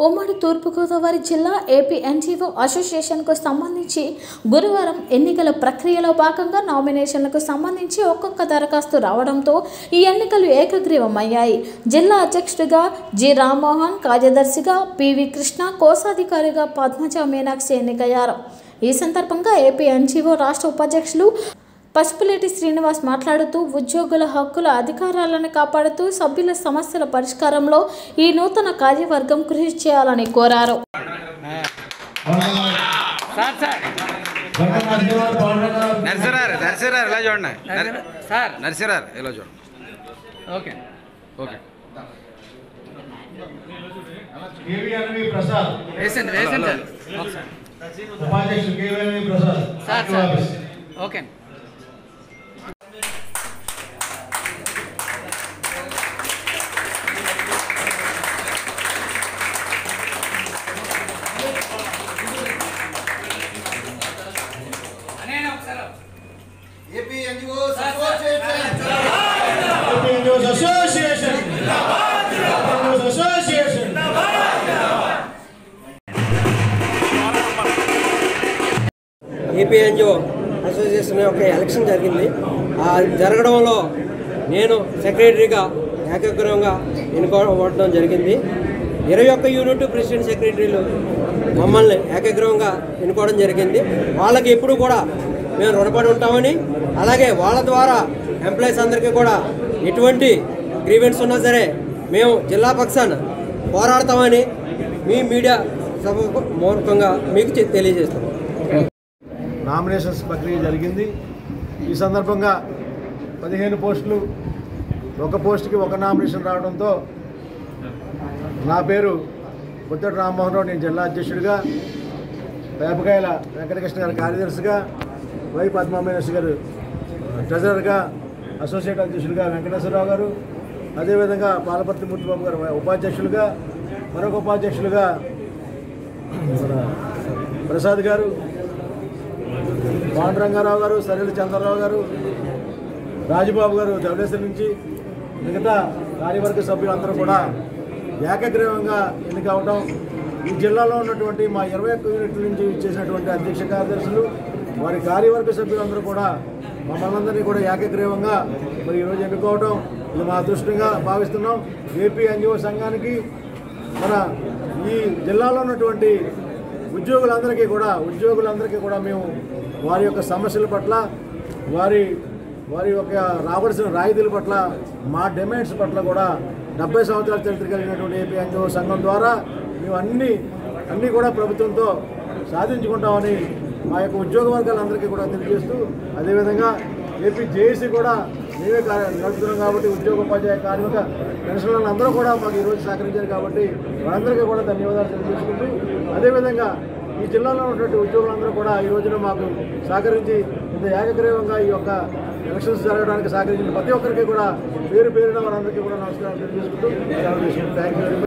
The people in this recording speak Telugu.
ఉమ్మడి తూర్పుగోదావరి జిల్లా ఏపీ ఎన్జీఓ అసోసియేషన్కు సంబంధించి గురువారం ఎన్నికల ప్రక్రియలో భాగంగా నామినేషన్లకు సంబంధించి ఒక్కొక్క దరఖాస్తు రావడంతో ఈ ఎన్నికలు ఏకగ్రీవమయ్యాయి జిల్లా అధ్యక్షుడిగా జి రామ్మోహన్ కార్యదర్శిగా పివి కృష్ణ కోశాధికారిగా పద్మజ మీనాక్షి ఎన్నికయ్యారు ఈ సందర్భంగా ఏపీ ఎన్జీఓ రాష్ట్ర ఉపాధ్యక్షులు పసుపులేటి శ్రీనివాస్ మాట్లాడుతూ ఉద్యోగుల హక్కుల అధికారాలను కాపాడుతూ సభ్యుల సమస్యల పరిష్కారంలో ఈ నూతన కార్యవర్గం కృషి చేయాలని కోరారు సార్ సార్ నర్సరారు నర్సరారు ఇలా చూడండి నర్- సార్ నర్సరారు ఇలా చూడండి ఓకే ఓకే కేవీఎన్వి ప్రసాద్ వేసండి వేసండి సార్ ఒకసారి ఉపాధ్యక్షుడు KVNV Prasad sir sir okay AP NGOs association NGOs association APNGO association యొక్క ఎలక్షన్ జరిగింది ఆ జరగడంలో నేను సెక్రటరీగా ఏకగ్రహంగా ఎన్నుకోవడం జరిగింది ఇరవై ఒక్క యూనిట్ ప్రెసిడెంట్ సెక్రటరీలు మమ్మల్ని ఏకగ్రహంగా ఎన్నుకోవడం జరిగింది వాళ్ళకి ఎప్పుడు కూడా మేము రుణపడి ఉంటామని అలాగే వాళ్ళ ద్వారా ఎంప్లాయీస్ అందరికీ కూడా ఎటువంటి గ్రీవెన్స్ ఉన్నా సరే మేము జిల్లా పక్షాన పోరాడతామని మీ మీడియా సభ మూర్ఖంగా మీకు చె- తెలియజేస్తాం నామినేషన్స్ ప్రక్రియ జరిగింది ఈ సందర్భంగా పదిహేను పోస్టులు ఒక పోస్టుకి ఒక నామినేషన్ రావడంతో నా పేరు బుద్ధటి రామ్మోహన్ రావు నేను జిల్లా అధ్యక్షుడిగా వేపకాయల వెంకటకృష్ణ గారు కార్యదర్శిగా వై పద్మామేశ్వరి గారు ట్రెజరర్గా అసోసియేట్ అధ్యక్షుడిగా వెంకటేశ్వరరావు గారు అదేవిధంగా పాలపర్తి మూర్తిబాబు గారు ఉపాధ్యక్షులుగా మరొక ఉపాధ్యక్షులుగా మన ప్రసాద్ గారు పాండురంగారావు గారు సరిల చంద్రరావు గారు రాజుబాబు గారు ధవళేశ్వరి నుంచి మిగతా కార్యవర్గ సభ్యులందరూ కూడా ఏకగ్రీవంగా ఎన్నికవడం ఈ జిల్లాలో ఉన్నటువంటి మా ఇరవై ఒక్క యూనిట్ల నుంచి చేసినటువంటి అధ్యక్ష కార్యదర్శులు వారి కార్యవర్గ సభ్యులందరూ కూడా మమ్మల్ని అందరినీ కూడా ఏకగ్రీవంగా మరి ఈరోజు ఎన్నుకోవడం ఇది మా అదృష్టంగా భావిస్తున్నాం ఏపీ ఎన్జిఓ సంఘానికి మన ఈ జిల్లాలో ఉన్నటువంటి ఉద్యోగులందరికీ కూడా ఉద్యోగులందరికీ కూడా మేము వారి యొక్క సమస్యల పట్ల వారి వారి యొక్క రావాల్సిన రాయితీల పట్ల మా డిమాండ్స్ పట్ల కూడా డెబ్బై సంవత్సరాల చరిత్ర కలిగినటువంటి ఏపీ ఎన్జిఓ సంఘం ద్వారా మేము అన్ని అన్నీ కూడా ప్రభుత్వంతో సాధించుకుంటామని మా యొక్క ఉద్యోగ వర్గాలందరికీ కూడా తెలియజేస్తూ అదేవిధంగా ఏపీ జేఏసీ కూడా మేమే కార్య నడుపుతున్నాం కాబట్టి ఉద్యోగ ఉపాధ్యాయ కార్మిక పెన్షన్లను అందరూ కూడా మాకు ఈరోజు సహకరించారు కాబట్టి వాళ్ళందరికీ కూడా ధన్యవాదాలు తెలియజేసుకుంటూ అదేవిధంగా ఈ జిల్లాలో ఉన్నటువంటి ఉద్యోగులందరూ కూడా ఈ రోజున మాకు సహకరించి ఇంత ఏకగ్రీవంగా ఈ యొక్క ఎలక్షన్స్ జరగడానికి సహకరించిన ప్రతి ఒక్కరికి కూడా పేరు పేరున వారందరికీ కూడా నమస్కారం తెలియజేసుకుంటూ సెలవు తీసుకుంటూ థ్యాంక్ యూ వెరీ మచ్